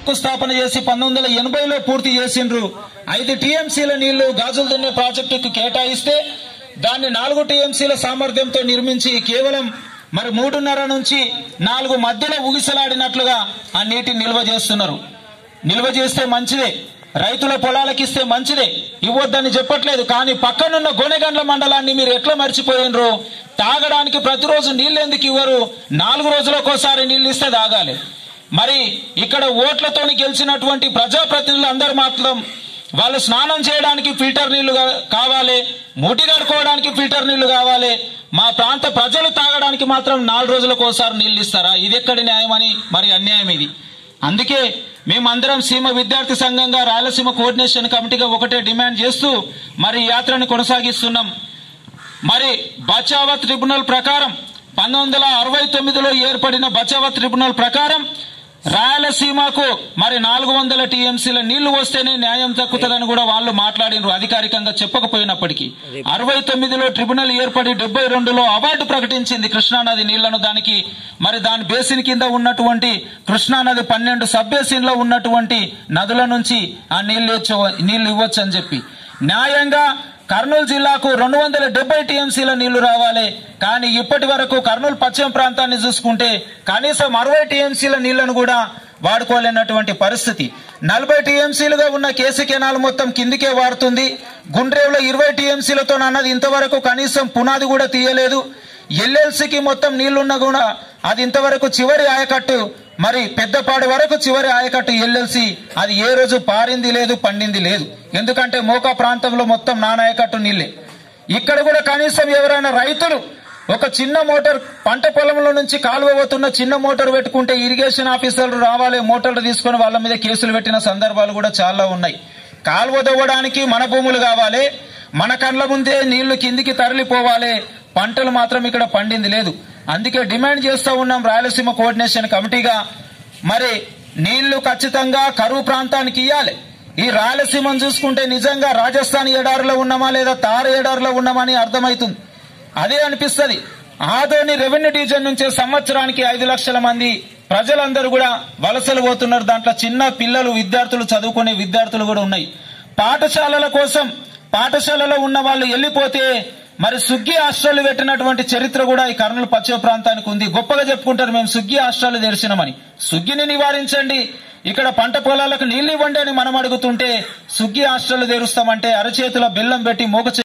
శంకుస్థాపన చేసి పంతొమ్మిది వందల ఎనభైలో పూర్తి చేసిండ్రు ఐదు టీఎంసీల నీళ్లు గాజులు దున్నే ప్రాజెక్టుకు కేటాయిస్తే దాన్ని నాలుగు టీఎంసీల సామర్థ్యంతో నిర్మించి కేవలం మరి మూడున్నర నుంచి నాలుగు మధ్యలో ఊగిసలాడినట్లుగా ఆ నీటిని నిల్వ చేస్తున్నారు నిల్వ చేస్తే మంచిదే రైతుల పొలాలకు ఇస్తే మంచిదే ఇవ్వద్దని చెప్పట్లేదు కానీ పక్కనున్న గొనెగండ్ల మండలాన్ని మీరు ఎట్లా మర్చిపోయినరు తాగడానికి ప్రతిరోజు నీళ్ళు ఎందుకు ఇవ్వరు నాలుగు రోజులకోసారి నీళ్ళు ఇస్తే తాగాలి మరి ఇక్కడ ఓట్లతోని గెలిచినటువంటి ప్రజాప్రతినిధులు అందరు మాత్రం వాళ్ళు స్నానం చేయడానికి ఫిల్టర్ నీళ్లు కా- కావాలి ముటి కడుకోవడానికి ఫిల్టర్ నీళ్లు కావాలి మా ప్రాంత ప్రజలు తాగడానికి మాత్రం నాలుగు రోజులకు ఒకసారి నీళ్లు ఇస్తారా ఇది ఎక్కడి న్యాయం అని మరి అన్యాయం ఇది అందుకే మేమందరం సీమ విద్యార్థి సంఘంగా రాయలసీమ కోఆర్డినేషన్ కమిటీగా ఒకటే డిమాండ్ చేస్తూ మరి ఈ యాత్రను కొనసాగిస్తున్నాం మరి బచావత్ ట్రిబ్యునల్ ప్రకారం పంతొమ్మిది వందల అరవై తొమ్మిదిలో ఏర్పడిన బచావత్ ట్రిబ్యునల్ ప్రకారం రాయలసీమకు మరి నాలుగు వందల టీఎంసీల నీళ్లు వస్తేనే న్యాయం దక్కుతుందని కూడా వాళ్ళు మాట్లాడినారు అధికారికంగా చెప్పకపోయినప్పటికీ అరవై తొమ్మిదిలో ట్రిబ్యునల్ ఏర్పడి డెబ్బై రెండులో అవార్డు ప్రకటించింది కృష్ణానది నీళ్లను దానికి మరి దాని బేసిన్ కింద ఉన్నటువంటి కృష్ణానది పన్నెండు సబ్ బేసిన్ లో ఉన్నటువంటి నదుల నుంచి ఆ నీళ్లు ఇచ్చ- నీళ్లు ఇవ్వచ్చు అని చెప్పి న్యాయంగా కర్నూలు జిల్లాకు రెండు వందల డెబ్బై టీఎంసీల నీళ్లు రావాలి కానీ ఇప్పటి వరకు కర్నూలు పశ్చిమ ప్రాంతాన్ని చూసుకుంటే కనీసం అరవై టీఎంసీల నీళ్లను కూడా వాడుకోలేనటువంటి పరిస్థితి నలభై టీఎంసీలుగా ఉన్న కేసు కెనాల్ మొత్తం కిందికే వాడుతుంది గుండ్రేవులో ఇరవై టీఎంసీలతో అన్నది ఇంతవరకు కనీసం పునాది కూడా తీయలేదు ఎల్ఎల్సికి మొత్తం నీళ్లున్నా కూడా అది ఇంతవరకు చివరి ఆయకట్టు మరి పెద్దపాడు వరకు చివరి ఆయకట్టు ఎల్ఎల్సి అది ఏ రోజు పారింది లేదు పండింది లేదు ఎందుకంటే మోకా ప్రాంతంలో మొత్తం నాన్న ఆయకట్టు నీళ్లే ఇక్కడ కూడా కనీసం ఎవరైనా రైతులు ఒక చిన్న మోటార్ పంట పొలంలో నుంచి కాలువ పోతున్న చిన్న మోటార్ పెట్టుకుంటే ఇరిగేషన్ ఆఫీసర్లు రావాలి మోటార్లు తీసుకొని వాళ్ళ మీద కేసులు పెట్టిన సందర్భాలు కూడా చాలా ఉన్నాయి కాలువ దవ్వడానికి మన భూములు కావాలి మన కండ్ల ముందే నీళ్లు కిందికి తరలిపోవాలి పంటలు మాత్రం ఇక్కడ పండింది లేదు అందుకే డిమాండ్ చేస్తూ ఉన్నాం రాయలసీమ కోఆర్డినేషన్ కమిటీగా మరి నీళ్లు ఖచ్చితంగా కరువు ప్రాంతానికి ఇవ్వాలి ఈ రాయలసీమను చూసుకుంటే నిజంగా రాజస్థాన్ ఎడారిలో ఉన్నామా లేదా తార ఎడారిలో ఉన్నామా అని అర్థమవుతుంది అదే అనిపిస్తది ఆదోని రెవెన్యూ డివిజన్ నుంచే సంవత్సరానికి ఐదు లక్షల మంది ప్రజలందరూ కూడా వలసలు పోతున్నారు దాంట్లో చిన్న పిల్లలు విద్యార్థులు చదువుకునే విద్యార్థులు కూడా ఉన్నాయి పాఠశాలల కోసం పాఠశాలలో ఉన్న వాళ్ళు వెళ్ళిపోతే మరి సుగ్గి హాస్టల్ పెట్టినటువంటి చరిత్ర కూడా ఈ కర్నూలు పశ్చిమ ప్రాంతానికి ఉంది గొప్పగా చెప్పుకుంటారు మేము సుగ్గి హాస్టల్ తెరిచినామని సుగ్గిని నివారించండి ఇక్కడ పంట పొలాలకు నీళ్లు ఇవ్వండి అని మనం అడుగుతుంటే సుగ్గి హాస్టల్ తెరుస్తామంటే అరచేతుల బెల్లం పెట్టి మోగ